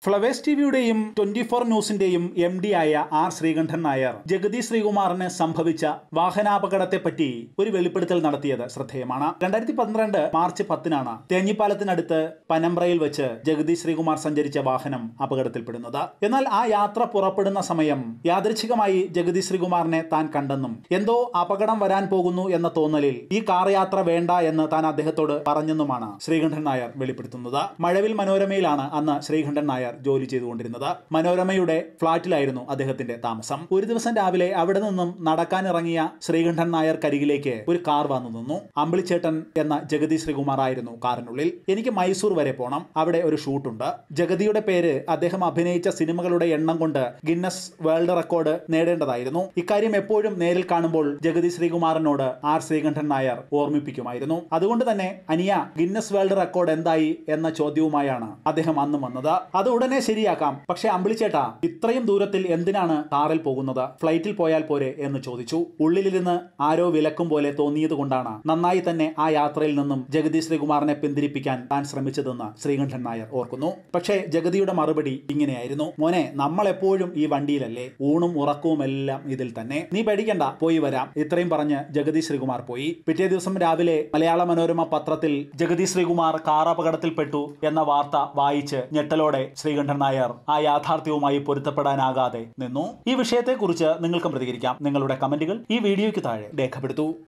flowers ടിവിയുടെയും twenty four ന്യൂസിന്റെയും M D ആയ ആർ ശ്രീകണ്ഠൻ നായർ ജഗതി ശ്രീകുമാറിന് സംഭവിച്ച വാഹനാപകടത്തെപ്പറ്റി ഒരു വെളിപ്പെടുത്തൽ നടത്തിയത് ശ്രദ്ധേയമാണ് രണ്ടായിരത്തി പന്ത്രണ്ട് മാർച്ച് പത്തിനാണ് തേഞ്ഞിപ്പാലത്തിനടുത്ത് പനമ്പ്രയിൽ വെച്ച് ജഗതി ശ്രീകുമാർ സഞ്ചരിച്ച വാഹനം അപകടത്തിൽപ്പെടുന്നത് എന്നാൽ ആ യാത്ര പുറപ്പെടുന്ന സമയം യാദൃച്ഛികമായി ജഗതി ശ്രീകുമാറിനെ താൻ കണ്ടെന്നും എന്തോ അപകടം വരാൻ പോകുന്നു എന്ന തോന്നലിൽ ഈ കാർ യാത്ര വേണ്ട എന്ന് താൻ അദ്ദേഹത്തോട് പറഞ്ഞെന്നുമാണ് ശ്രീകണ്ഠൻ നായർ വെളിപ്പെടുത്തുന്നത് മഴവിൽ മനോരമയിലാണ് അന്ന് ശ്രീകണ്ഠൻ നായർ ജോലി ചെയ്തുകൊണ്ടിരുന്നത് മനോരമയുടെ ഫ്ളാറ്റിലായിരുന്നു അദ്ദേഹത്തിന്റെ താമസം ഒരു ദിവസം രാവിലെ അവിടെ നിന്നും നടക്കാനിറങ്ങിയ ശ്രീകണ്ഠൻ നായർ കരികിലേക്ക് ഒരു കാർ വന്നു നിന്നു അമ്പിളിച്ചേട്ടൻ എന്ന ജഗതി ശ്രീകുമാർ ആയിരുന്നു കാറിനുള്ളിൽ എനിക്ക് മൈസൂർ വരെ പോണം അവിടെ ഒരു ഷൂട്ടുണ്ട് ജഗതിയുടെ പേര് അദ്ദേഹം അഭിനയിച്ച സിനിമകളുടെ എണ്ണം കൊണ്ട് ഗിന്നസ് വേൾഡ് റെക്കോർഡ് നേടേണ്ടതായിരുന്നു ഇക്കാര്യം എപ്പോഴും നേരിൽ കാണുമ്പോൾ ജഗതി ശ്രീകുമാറിനോട് ആർ ശ്രീകണ്ഠൻ നായർ ഓർമ്മിപ്പിക്കുമായിരുന്നു അതുകൊണ്ട് തന്നെ അനിയ ഗിന്നസ് വേൾഡ് റെക്കോർഡ് എന്തായി എന്ന ചോദ്യവുമായാണ് അദ്ദേഹം അന്ന് വന്നത് അത് ഉടനെ ശരിയാക്കാം പക്ഷെ അമ്പിളിച്ചേട്ടാ ഇത്രയും ദൂരത്തിൽ എന്തിനാണ് കാറിൽ പോകുന്നത് ഫ്ലൈറ്റിൽ പോയാൽ പോരെ എന്ന് ചോദിച്ചു ഉള്ളിലിരുന്ന് ആരോ വിലക്കും പോലെ തോന്നിയത് കൊണ്ടാണ് നന്നായി തന്നെ ആ യാത്രയിൽ നിന്നും ജഗതി ശ്രീകുമാറിനെ പിന്തിരിപ്പിക്കാൻ താൻ ശ്രമിച്ചതെന്ന് ശ്രീകണ്ഠൻ നായർ ഓർക്കുന്നു പക്ഷേ ജഗതിയുടെ മറുപടി ഇങ്ങനെയായിരുന്നു മോനെ നമ്മൾ എപ്പോഴും ഈ വണ്ടിയിലല്ലേ ഊണും ഉറക്കവും എല്ലാം ഇതിൽ തന്നെ നീ പേടിക്കണ്ട പോയി വരാം ഇത്രയും പറഞ്ഞ് ജഗതി ശ്രീകുമാർ പോയി പിറ്റേ ദിവസം രാവിലെ മലയാള മനോരമ പത്രത്തിൽ ജഗതി ശ്രീകുമാർ കാർ അപകടത്തിൽപ്പെട്ടു എന്ന വാർത്ത വായിച്ച് ഞെട്ടലോടെ ശ്രീകണ്ഠൻ നായർ ആ യാഥാർത്ഥ്യവുമായി പൊരുത്തപ്പെടാനാകാതെ നിന്നു ഈ വിഷയത്തെക്കുറിച്ച് നിങ്ങൾക്കും പ്രതികരിക്കാം നിങ്ങളുടെ കമന്റുകൾ ഈ വീഡിയോയ്ക്ക് താഴെ രേഖപ്പെടുത്തൂ